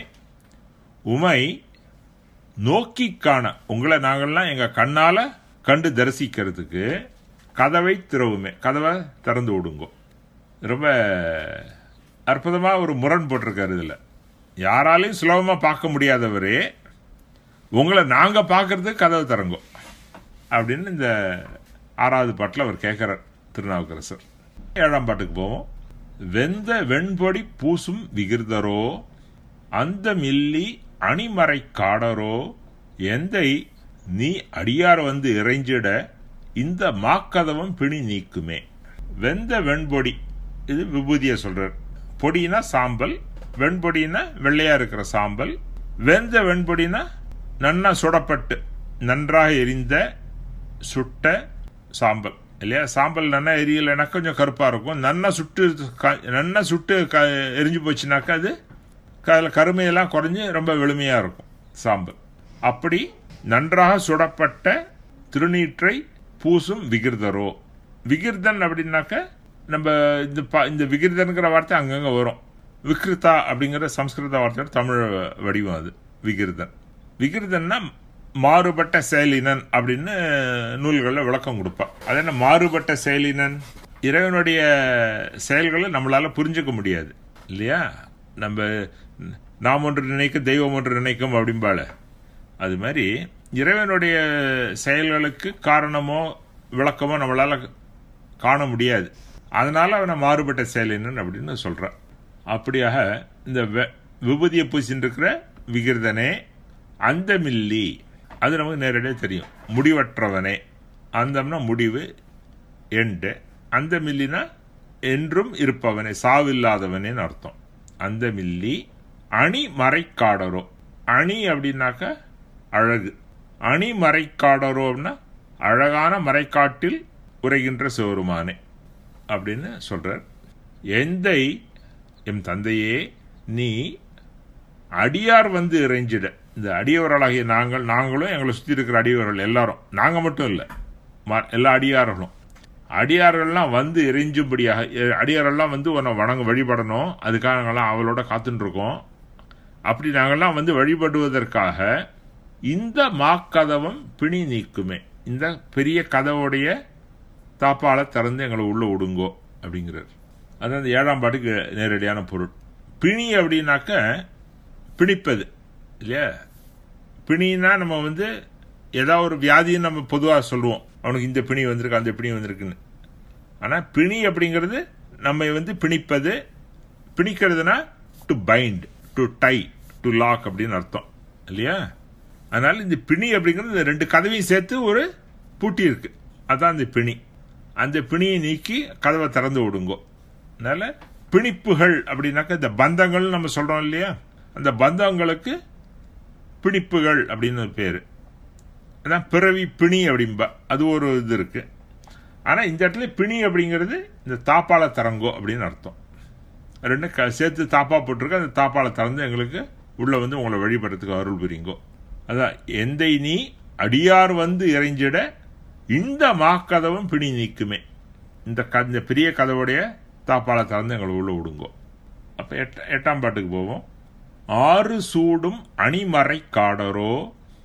உமை நோக்கி காண உங்களை நாங்கள்லாம் எங்க கண்ணால கண்டு தரிசிக்கிறதுக்கு கதவை திறவுமே கதவை திறந்து விடுங்கோ ரொம்ப அற்புதமா ஒரு முரண் போட்டிருக்காரு இதுல யாராலையும் சுலபமா பார்க்க முடியாதவரே உங்களை நாங்க பார்க்கறதுக்கு கதவை திறங்கோ அப்படின்னு இந்த ஆறாவது பாட்டில் அவர் கேட்கிறார் திருநாவுக்கரசர் ஏழாம் பாட்டுக்கு போவோம் வெந்த வெண்பொடி பூசும் விகிர்தரோ அந்த மில்லி அணிமறை காடரோ எந்தை நீ அடியார் வந்து இறைஞ்சிட இந்த மாக்கதவம் பிணி நீக்குமே வெந்த வெண்பொடி இது விபூதிய சொல்றார் பொடினா சாம்பல் வெண்பொடினா வெள்ளையா இருக்கிற சாம்பல் வெந்த வெண்பொடினா நன்னா சுடப்பட்டு நன்றாக எரிந்த சுட்ட சாம்பல் இல்லையா சாம்பல் நன்னா எரியலைன்னா கொஞ்சம் கருப்பா இருக்கும் நன்னா சுட்டு க- நன்னா சுட்டு க- எரிஞ்சு போச்சுனாக்கா அது அதில் கருமையெல்லாம் குறைஞ்சு ரொம்ப வெளுமையா இருக்கும் சாம்பல் அப்படி நன்றாக சுடப்பட்ட திருநீற்றை பூசும் விகிர்தரோ விகிர்தன் அப்படின்னாக்க நம்ம இந்த ப- இந்த விகிர்தன்கிற வார்த்தை அங்கங்க வரும் விக்ருதா அப்படிங்கிற சம்ஸ்கிருத வார்த்தையோட தமிழ் வடிவம் அது விகிர்தன் விகிர்தன்னா மாறுபட்ட செயலினன் அப்படின்னு நூல்களில் விளக்கம் கொடுப்பா அது என்ன மாறுபட்ட செயலினன் இறைவனுடைய செயல்களை நம்மளால புரிஞ்சுக்க முடியாது இல்லையா நம்ம நாம் ஒன்று நினைக்க தெய்வம் ஒன்று நினைக்கும் அப்படிம்பால அது மாதிரி இறைவனுடைய செயல்களுக்கு காரணமோ விளக்கமோ நம்மளால காண முடியாது அதனால அவனை மாறுபட்ட செயலினன் அப்படின்னு சொல்றான் அப்படியாக இந்த வெ- விபூதியை பூசின்னு இருக்கிற விகிர்தனே அந்த மில்லி அது நமக்கு நேரடியாக தெரியும் முடிவற்றவனே அந்தம்னா முடிவு எண்டு அந்த மில்லினா என்றும் இருப்பவனே சாவில்லாதவனேன்னு அர்த்தம் அந்த மில்லி அணி மறைக்காடரோ அணி அப்படின்னாக்க அழகு அணி மறைக்காடரோ அப்படின்னா அழகான மறைக்காட்டில் உரைகின்ற சிவருமானே அப்படின்னு சொல்றார் எந்தை எம் தந்தையே நீ அடியார் வந்து இறைஞ்சிட இந்த அடியவர்களாகிய நாங்கள் நாங்களும் எங்களை சுற்றி இருக்கிற அடியவர்கள் எல்லாரும் நாங்கள் மட்டும் இல்லை ம- எல்லா அடியார்களும் அடியார்கள்லாம் வந்து இறைஞ்சும்படியாக எ- அடியாரெல்லாம் வந்து உன்னை வணங்க வழிபடணும் அதுக்காக நாங்கள்லாம் அவளோட காத்துட்டு இருக்கோம் அப்படி நாங்கள்லாம் வந்து வழிபடுவதற்காக இந்த மாக்கதவம் பிணி நீக்குமே இந்த பெரிய கதவுடைய தாப்பால திறந்து எங்களை உள்ள விடுங்கோ அப்படிங்கிறார் அது அந்த ஏழாம் பாட்டுக்கு நேரடியான பொருள் பிணி அப்படின்னாக்க பிணிப்பது இல்லையா பிணினா நம்ம வந்து ஏதாவது ஒரு வியாதின்னு நம்ம பொதுவாக சொல்லுவோம் அவனுக்கு இந்த பிணி வந்திருக்கு அந்த பிணி வந்திருக்குன்னு ஆனால் பிணி அப்படிங்கிறது நம்ம வந்து பிணிப்பது பிணிக்கிறதுனா to bind to tie to lock அப்படின்னு அர்த்தம் இல்லையா அதனால இந்த பிணி அப்படிங்கிறது இந்த ரெண்டு கதவையும் சேர்த்து ஒரு பூட்டி இருக்கு அதான் இந்த பிணி அந்த பிணியை நீக்கி கதவை திறந்து விடுங்கோ அதனால பிணிப்புகள் அப்படின்னாக்க இந்த பந்தங்கள் நம்ம சொல்றோம் இல்லையா அந்த பந்தங்களுக்கு பிணிப்புகள் அப்படின்னு ஒரு பேரு அதான் பிறவி பிணி அப்படிம்பா அது ஒரு இது இருக்கு ஆனா இந்த இடத்துல பிணி அப்படிங்கிறது இந்த தாப்பால தரங்கோ அப்படின்னு அர்த்தம் ரெண்டு க- சேர்த்து தாப்பா போட்டிருக்கு அந்த தாப்பால திறந்து எங்களுக்கு உள்ள வந்து உங்களை வழிபடுறதுக்கு அருள் புரியுங்கோ அதான் எந்தை நீ அடியார் வந்து இறைஞ்சிட இந்த மாக்கதவும் பிணி நீக்குமே இந்த க இந்த பெரிய கதவுடைய தாப்பால திறந்து எங்களை உள்ள விடுங்கோ அப்ப எட்ட எட்டாம் பாட்டுக்கு போவோம் ஆறு சூடும் அணிமறை காடரோ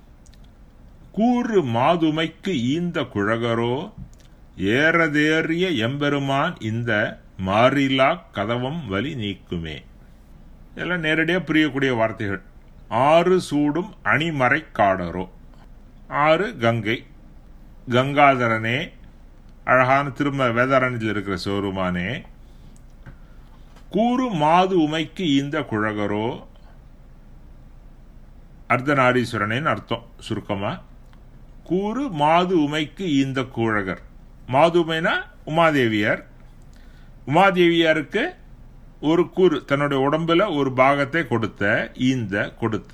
கூறு மாதுமைக்கு ஈந்த குழகரோ ஏறதேறிய எம்பெருமான் இந்த மாறிலா கதவம் வலி நீக்குமே இதெல்லாம் நேரடியாக புரியக்கூடிய வார்த்தைகள் ஆறு சூடும் அணிமறை காடரோ ஆறு கங்கை கங்காதரனே அழகான திரும்ப வேதாரண்யத்தில் இருக்கிற சிவருமானே கூறு மாது உமைக்கு இந்த குழகரோ அர்த்தநாரீஸ்வரனின் அர்த்தம் சுருக்கமா கூறு மாது உமைக்கு இந்த குழகர் மாதுமைனா உமாதேவியார் உமாதேவியாருக்கு ஒரு கூறு தன்னுடைய உடம்புல ஒரு பாகத்தை கொடுத்த இந்த கொடுத்த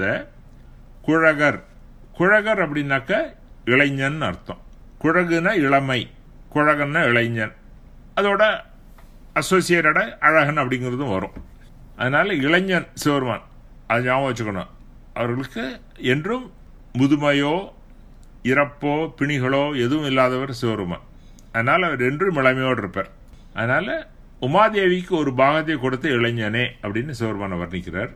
குழகர் குழகர் அப்படின்னாக்க இளைஞன் அர்த்தம் குழகுனா இளமை குழகன்னா இளைஞன் அதோட அசோசியேட்டட அழகன் அப்படிங்கிறதும் வரும் அதனால இளைஞன் சிவருமான் அது ஞாபகம் வச்சுக்கணும் அவர்களுக்கு என்றும் முதுமையோ இறப்போ பிணிகளோ எதுவும் இல்லாதவர் சிவருமான் அதனால அவர் என்றும் இளமையோடு இருப்பார் அதனால உமாதேவிக்கு ஒரு பாகத்தை கொடுத்த இளைஞனே அப்படின்னு சிவருமான வர்ணிக்கிறார்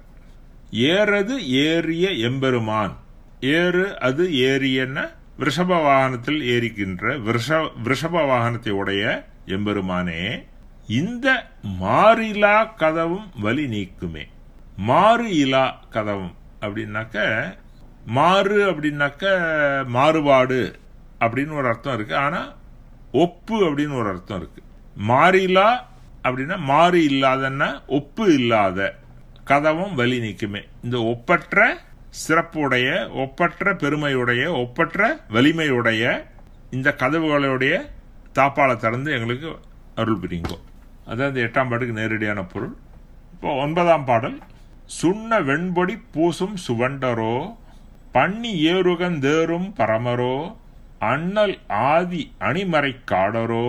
ஏறது ஏறிய எம்பெருமான் ஏறு அது ஏறியன விஷப வாகனத்தில் ஏறிக்கின்ற விஷப வாகனத்தை உடைய எம்பெருமானே இந்த மாறிலா கதவும் வலி நீக்குமே மாறு இலா கதவும் அப்படின்னாக்க மாறு அப்படின்னாக்க மாறுபாடு அப்படின்னு ஒரு அர்த்தம் இருக்கு ஆனா ஒப்பு அப்படின்னு ஒரு அர்த்தம் இருக்கு மாறிலா அப்படின்னா மாறு இல்லாதன்னா ஒப்பு இல்லாத கதவும் வலி நீக்குமே இந்த ஒப்பற்ற சிறப்புடைய ஒப்பற்ற பெருமையுடைய ஒப்பற்ற வலிமையுடைய இந்த கதவுகளுடைய தாப்பாலை திறந்து எங்களுக்கு அருள் புரியுங்கோ அதான் இந்த எட்டாம் பாட்டுக்கு நேரடியான பொருள் இப்போ ஒன்பதாம் பாடல் சுண்ண வெண்பொடி பூசும் சுவண்டரோ பண்ணி ஏறுகந்தேறும் பரமரோ அண்ணல் ஆதி அணிமறை காடரோ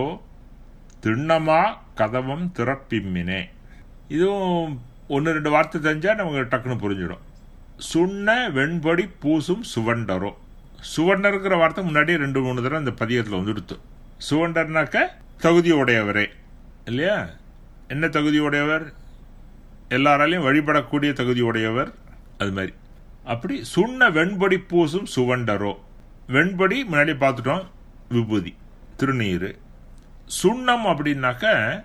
திண்ணமா கதவம் திறப்பிம்மினே இதுவும் ஒன்று ரெண்டு வார்த்தை தெரிஞ்சா நமக்கு டக்குன்னு புரிஞ்சிடும் சுண்ண வெண்பொடி பூசும் சுவண்டரோ சுவண்டருங்கிற வார்த்தை முன்னாடியே ரெண்டு மூணு தடவை இந்த பதியத்தில் வந்துடுத்து சுவண்டர்னாக்க தகுதி உடையவரே இல்லையா என்ன தகுதி உடையவர் எல்லாராலையும் வழிபடக்கூடிய தகுதி உடையவர் அது மாதிரி அப்படி சுண்ண வெண்பொடி பூசும் சுவண்டரோ வெண்பொடி முன்னாடி பார்த்துட்டோம் விபூதி திருநீர் சுண்ணம் அப்படின்னாக்க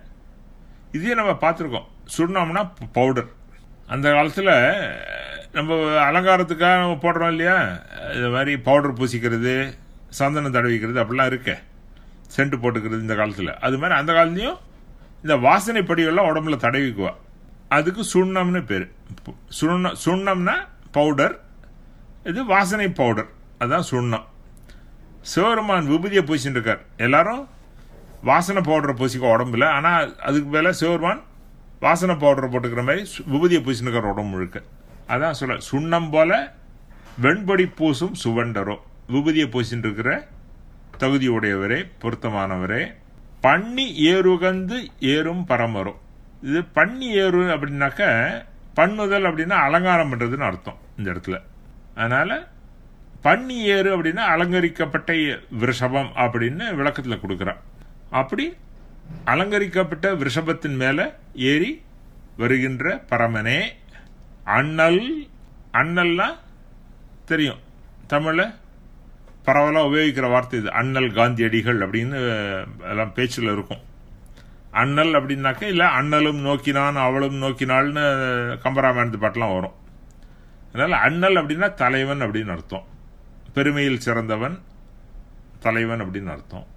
இதே நம்ம பார்த்துருக்கோம் சுண்ணம்னா பவுடர் அந்த காலத்தில் நம்ம அலங்காரத்துக்காக நம்ம போடுறோம் இல்லையா இது மாதிரி பவுடர் பூசிக்கிறது சந்தனம் தடவிக்கிறது அப்படிலாம் இருக்க சென்ட் போட்டுக்கிறது இந்த காலத்தில் அது மாதிரி அந்த காலத்துலையும் இந்த வாசனை படிகள்லாம் உடம்புல தடவிக்குவா அதுக்கு சுண்ணம்னு பேர் சுண்ண சுண்ணம்னா பவுடர் இது வாசனை பவுடர் அதுதான் சுண்ணம் சிவபெருமான் விபூதியை பூசின்னு இருக்கார் எல்லாரும் வாசனை பவுடரை பூசிக்க உடம்புல ஆனால் அதுக்கு மேலே சிவபெருமான் வாசனை பவுடரை போட்டுக்கிற மாதிரி விபூதியை பூசின்னு இருக்கார் உடம்பு முழுக்க அதான் சொல்ல சுண்ணம் போல வெண்பொடி பூசும் சுவண்டரோ விபூதியை பூசின்னு இருக்கிற தகுதி உடையவரே பொருத்தமானவரே பண்ணி ஏறுகந்து ஏறும் பரமரோ இது பண்ணி ஏறு அப்படின்னாக்க பண்ணுதல் அப்படின்னா அலங்காரம் பண்றதுன்னு அர்த்தம் இந்த இடத்துல அதனால பண்ணி ஏறு அப்படின்னா அலங்கரிக்கப்பட்ட விருஷபம் அப்படின்னு விளக்கத்தில் கொடுக்குறான் அப்படி அலங்கரிக்கப்பட்ட விருஷபத்தின் மேல ஏறி வருகின்ற பரமனே அண்ணல் அண்ணல்னா தெரியும் தமிழ்ல பரவலாக உபயோகிக்கிற வார்த்தை இது அண்ணல் காந்தியடிகள் அப்படின்னு எல்லாம் பேச்சில் இருக்கும் அண்ணல் அப்படின்னாக்க இல்லை அண்ணலும் நோக்கினான் அவளும் நோக்கினாள்னு கம்பராமாயணத்து பாட்டெலாம் வரும் அதனால் அண்ணல் அப்படின்னா தலைவன் அப்படின்னு அர்த்தம் பெருமையில் சிறந்தவன் தலைவன் அப்படின்னு அர்த்தம்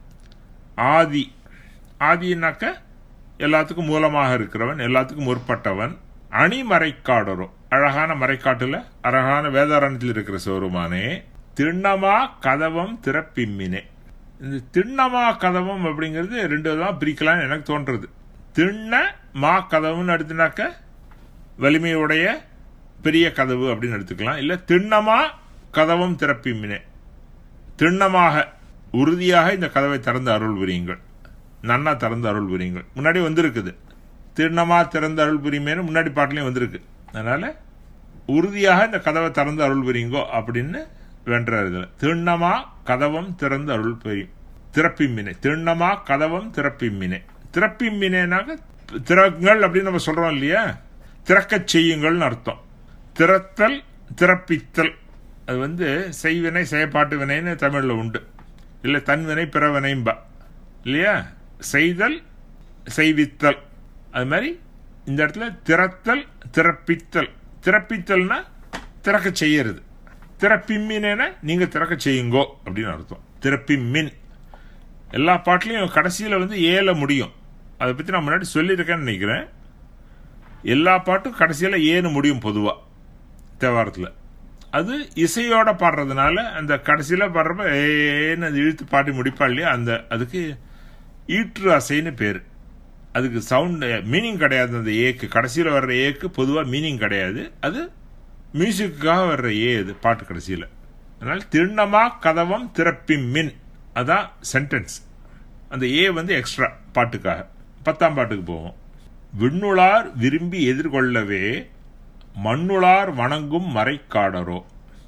ஆதி ஆதினாக்க எல்லாத்துக்கும் மூலமாக இருக்கிறவன் எல்லாத்துக்கும் முற்பட்டவன் அணி மறைக்காடரோ அழகான மறைக்காட்டுல அழகான வேதாரணத்தில் இருக்கிற சிவருமானே திண்ணமா கதவம் திறப்பிம்மினே இந்த திண்ணமா கதவம் அப்படிங்கிறது ரெண்டு தான் பிரிக்கலாம்னு எனக்கு தோன்றது திண்ண மா கதவுன்னு எடுத்துனாக்க வலிமையுடைய பெரிய கதவு அப்படின்னு எடுத்துக்கலாம் இல்ல திண்ணமா கதவம் திறப்பிம்மினே திண்ணமாக உறுதியாக இந்த கதவை திறந்து அருள் புரியுங்கள் நன்னா திறந்து அருள் புரியுங்கள் முன்னாடி வந்திருக்குது திண்ணமா திறந்து அருள் புரியுமேனு முன்னாடி பாட்டிலையும் வந்திருக்கு அதனால உறுதியாக இந்த கதவை திறந்து அருள் புரியுங்கோ அப்படின்னு வென்றார் இதுல திண்ணமா கதவம் திறந்து அருள் புரியும் திறப்பிம்மினே திண்ணமா கதவம் திறப்பிம்மினே திறப்பிம்மினேனாக திறங்கள் அப்படின்னு நம்ம சொல்றோம் இல்லையா திறக்கச் செய்யுங்கள்னு அர்த்தம் திறத்தல் திறப்பித்தல் அது வந்து செய்வினை செயற்பாட்டு வினைன்னு தமிழ்ல உண்டு இல்லை தன்வினை பிறவினைம்பா இல்லையா செய்தல் செய்வித்தல் அது மாதிரி இந்த இடத்துல திறத்தல் திறப்பித்தல் திறப்பித்தல்னா திறக்க செய்யறது திறப்பிம்மினேனா நீங்க திறக்க செய்யுங்கோ அப்படின்னு அர்த்தம் திறப்பிம்மின் எல்லா பாட்டிலையும் கடைசியில் வந்து ஏல முடியும் அதை பற்றி நான் முன்னாடி சொல்லியிருக்கேன்னு நினைக்கிறேன் எல்லா பாட்டும் கடைசியில் ஏன்னு முடியும் பொதுவா தேவாரத்தில் அது இசையோட பாடுறதுனால அந்த கடைசியில் பாடுறப்ப ஏன்னு அது இழுத்து பாடி முடிப்பா இல்லையா அந்த அதுக்கு ஈற்று அசைன்னு பேர் அதுக்கு சவுண்ட் மீனிங் கிடையாது அந்த ஏக்கு கடைசியில் வர்ற ஏக்கு பொதுவாக மீனிங் கிடையாது அது மியூசிக்குக்காக வர்ற ஏ அது பாட்டு கடைசியில் அதனால் திருண்ணமா கதவம் திறப்பி மின் அதான் சென்டென்ஸ் அந்த ஏ வந்து எக்ஸ்ட்ரா பாட்டுக்காக பத்தாம் பாட்டுக்கு போவோம் விண்ணுளார் விரும்பி எதிர்கொள்ளவே மண்ணுளார் வணங்கும் மறைக்காடரோ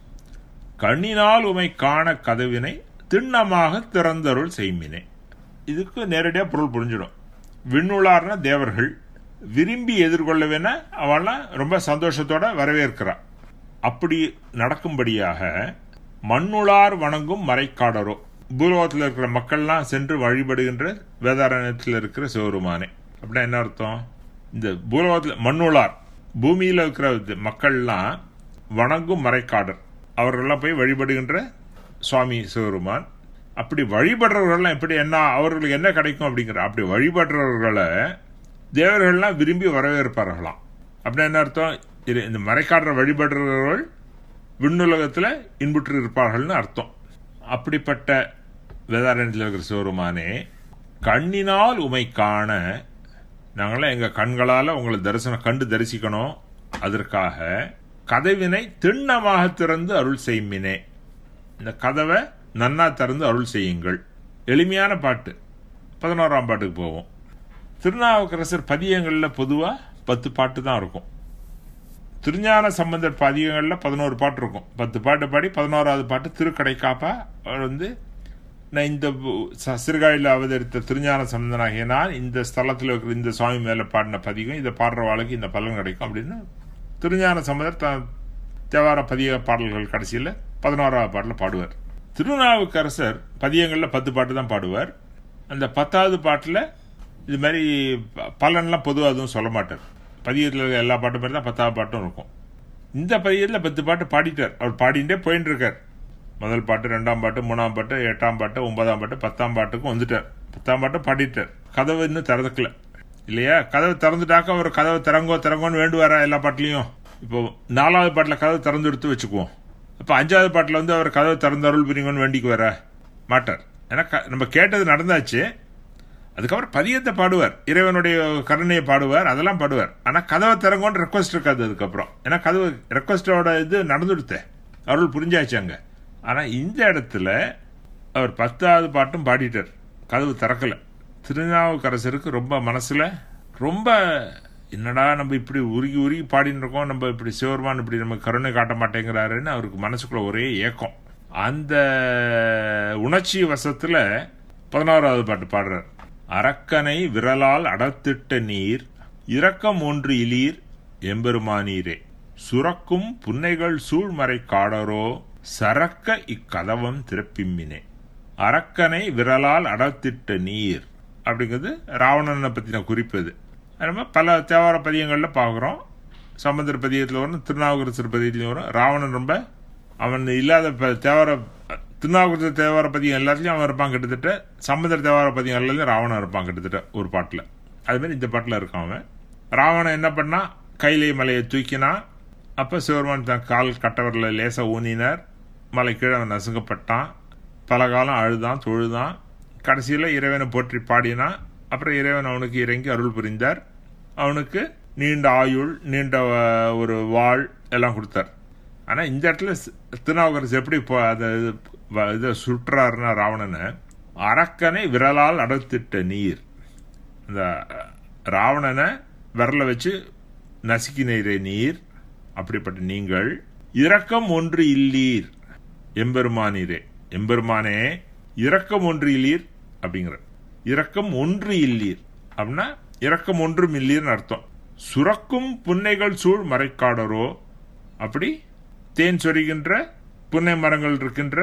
கண்ணினால் உமை காண கதவினை திண்ணமாக திறந்தருள் செய்மினே இதுக்கு நேரடியாக பொருள் புரிஞ்சிடும் விண்ணுளார்னா தேவர்கள் விரும்பி எதிர்கொள்ளவேன அவள்லாம் ரொம்ப சந்தோஷத்தோட வரவேற்கிறான் அப்படி நடக்கும்படியாக மண்ணுளார் வணங்கும் மறைக்காடரோ பூலோகத்தில் இருக்கிற மக்கள்லாம் சென்று வழிபடுகின்ற வேதாரண்யத்தில் இருக்கிற சிவருமானே அப்படின்னா என்ன அர்த்தம் இந்த பூலோகத்தில் மண்ணுளார் பூமியில் இருக்கிற மக்கள்லாம் வணங்கும் மறைக்காடர் அவர்களெல்லாம் போய் வழிபடுகின்ற சுவாமி சிவருமான் அப்படி வழிபடுறவர்கள்லாம் எப்படி என்ன அவர்களுக்கு என்ன கிடைக்கும் அப்படிங்கிற அப்படி வழிபடுறவர்களை தேவர்கள்லாம் விரும்பி வரவேற்பார்களாம் அப்படின்னா என்ன அர்த்தம் இது இந்த மறைக்காடுற வழிபடுறவர்கள் விண்ணுலகத்தில் இன்புற்று இருப்பார்கள்னு அர்த்தம் அப்படிப்பட்ட வேதாரண்யத்தில் இருக்கிற சிவருமானே கண்ணினால் உமை காண நாங்களாம் எங்கள் கண்களால் உங்களை தரிசனம் கண்டு தரிசிக்கணும் அதற்காக கதவினை திண்ணமாக திறந்து அருள் செய்மினே இந்த கதவை நன்னா திறந்து அருள் செய்யுங்கள் எளிமையான பாட்டு பதினோராம் பாட்டுக்கு போவோம் திருநாவுக்கரசர் பதியங்களில் பொதுவாக பத்து பாட்டு தான் இருக்கும் திருஞான சம்பந்தர் பதியங்களில் பதினோரு பாட்டு இருக்கும் பத்து பாட்டு பாடி பதினோராவது பாட்டு திருக்கடைக்காப்பா அவர் வந்து நான் இந்த சிறுகாயில் அவதரித்த திருஞான சம்பந்தனாகிய நான் இந்த ஸ்தலத்தில் இருக்கிற இந்த சுவாமி மேலே பாடின பதிகம் இதை பாடுற வாழ்க்கை இந்த பலன் கிடைக்கும் அப்படின்னு திருஞான சம்பந்தர் த தேவார பதிய பாடல்கள் கடைசியில் பதினோராவது பாட்டில் பாடுவார் திருநாவுக்கரசர் பதியங்களில் பத்து பாட்டு தான் பாடுவார் அந்த பத்தாவது பாட்டில் இது மாதிரி பலன்லாம் பொதுவாக எதுவும் சொல்ல மாட்டார் பதியத்தில் எல்லா பாட்டும் மாதிரி தான் பத்தாவது பாட்டும் இருக்கும் இந்த பதியத்தில் பத்து பாட்டு பாடிட்டார் அவர் பாடிட்டே போயின்னு இருக்கார் முதல் பாட்டு ரெண்டாம் பாட்டு மூணாம் பாட்டு எட்டாம் பாட்டு ஒன்பதாம் பாட்டு பத்தாம் பாட்டுக்கும் வந்துட்டார் பத்தாம் பாட்டு பாடிட்டார் கதவு இன்னும் திறந்துக்கல இல்லையா கதவு திறந்துட்டாக்க அவர் கதவை திறங்கோ திறங்கோன்னு வேண்டுவாரா எல்லா பாட்டிலையும் இப்போ நாலாவது பாட்டில் கதவு திறந்து எடுத்து வச்சுக்குவோம் இப்போ அஞ்சாவது பாட்டில் வந்து அவர் கதவை திறந்து அருள் புரியுங்கன்னு வேண்டிக்கு வர மாட்டார் ஏன்னா நம்ம கேட்டது நடந்தாச்சு அதுக்கப்புறம் பதியத்தை பாடுவார் இறைவனுடைய கருணையை பாடுவார் அதெல்லாம் பாடுவார் ஆனால் கதவை திறங்கோன்னு ரெக்வஸ்ட் இருக்காது அதுக்கப்புறம் ஏன்னா கதவு ரெக்வஸ்டோட இது நடந்துடுத்த அருள் புரிஞ்சாச்சு அங்கே ஆனால் இந்த இடத்துல அவர் பத்தாவது பாட்டும் பாடிட்டார் கதவு திறக்கல திருநாவுக்கரசருக்கு ரொம்ப மனசில் ரொம்ப என்னடா நம்ம இப்படி உருகி உருகி பாடின்னு இருக்கோம் நம்ம இப்படி சிவருமான் இப்படி நம்ம கருணை காட்ட மாட்டேங்கிறாருன்னு அவருக்கு மனசுக்குள்ள ஒரே ஏக்கம் அந்த உணர்ச்சி வசத்துல பதினோராவது பாட்டு பாடுறார் அரக்கனை விரலால் அடர்த்திட்ட நீர் இரக்கம் ஒன்று இலீர் எம்பெருமானீரே சுரக்கும் புன்னைகள் சூழ்மறை காடரோ சரக்க இக்கதவம் திறப்பிம்மினே அரக்கனை விரலால் அடர்த்திட்ட நீர் அப்படிங்கிறது ராவணனை பற்றின குறிப்பு இது நம்ம பல தேவார பதியங்களில் பார்க்குறோம் சம்பந்தர் பதியத்தில் வரும் திருநாவுக்கரசர் பதியத்துலையும் வரும் ராவணன் ரொம்ப அவன் இல்லாத தேவார திருநாவுக்கரசர் தேவார பதியம் எல்லாத்துலேயும் அவன் இருப்பான் கிட்டத்தட்ட சம்பந்தர் தேவார பதியம் எல்லாத்தையும் ராவணன் இருப்பான் கிட்டத்தட்ட ஒரு பாட்டில் அதுமாரி இந்த பாட்டில் இருக்கான் அவன் ராவணன் என்ன பண்ணா கைலை மலையை தூக்கினா அப்போ சிவருமான் தன் கால் கட்டவரில் லேசாக ஊனினார் மலை கீழே அவன் நசுங்கப்பட்டான் பல காலம் அழுதான் தொழுதான் கடைசியில் இறைவனை போற்றி பாடினான் அப்புறம் இறைவன் அவனுக்கு இறங்கி அருள் புரிந்தார் அவனுக்கு நீண்ட ஆயுள் நீண்ட ஒரு வாழ் எல்லாம் கொடுத்தார் ஆனால் இந்த இடத்துல திருநாவுக்கரசு எப்படி இப்போ அதை இதை சுற்றுறாருன்னா ராவணனை அரக்கனை விரலால் அடர்த்திட்ட நீர் இந்த ராவணனை விரலை வச்சு நசுக்கினீரே நீர் அப்படிப்பட்ட நீங்கள் இரக்கம் ஒன்று இல்லீர் எம்பெருமானீரே எம்பெருமானே இரக்கம் ஒன்று இல்லீர் அப்படிங்கிற இரக்கம் ஒன்று இல்லீர் அப்படின்னா இரக்கம் ஒன்றும் இல்லீர்னு அர்த்தம் சுரக்கும் புன்னைகள் சூழ் மறைக்காடரோ அப்படி தேன் சொரிகின்ற புன்னை மரங்கள் இருக்கின்ற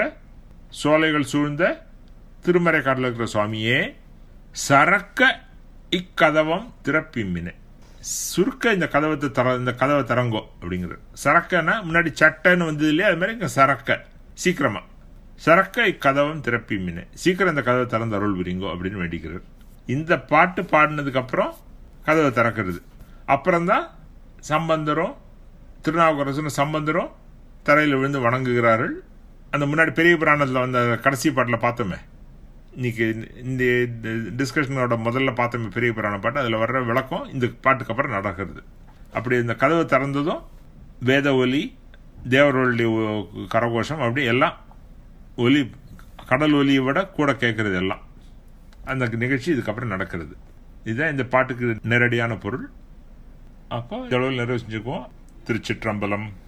சோலைகள் சூழ்ந்த திருமறை காட்டில் இருக்கிற சுவாமியே சரக்க இக்கதவம் திறப்பிம்மினே சுருக்க இந்த கதவத்தை தர இந்த கதவை தரங்கோ அப்படிங்கிறது சரக்கன்னா முன்னாடி சட்டைன்னு வந்தது இல்லையா அது மாதிரி இங்கே சரக்க சீக்கிரமா சரக்க இக்கதவம் திறப்பிம்மினே சீக்கிரம் இந்த கதவை திறந்து அருள் புரிங்கோ அப்படின்னு வேண்டிக்கிறார் இந்த பாட்டு பாடினதுக்கு அப்புறம் கதவை திறக்கிறது அப்புறம்தான் சம்பந்தரும் திருநாவுக்கரசரும் சம்பந்தரும் தரையில் விழுந்து வணங்குகிறார்கள் அந்த முன்னாடி பெரிய புராணத்தில் வந்த கடைசி பாட்டில் பார்த்தோமே இன்னைக்கு இந்த டிஸ்கஷனோட முதல்ல பார்த்தோமே பெரிய புராண பாட்டு அதில் வர்ற விளக்கம் இந்த பாட்டுக்கு அப்புறம் நடக்கிறது அப்படி இந்த கதவு திறந்ததும் வேத ஒலி தேவரொலி கரகோஷம் அப்படி எல்லாம் ஒலி கடல் ஒலியை விட கூட கேட்கறது எல்லாம் அந்த நிகழ்ச்சி இதுக்கப்புறம் நடக்கிறது இதுதான் இந்த பாட்டுக்கு நேரடியான பொருள் அப்போ இந்த அளவில் நிறைவு செஞ்சுக்குவோம் திருச்சிற்றம்பலம்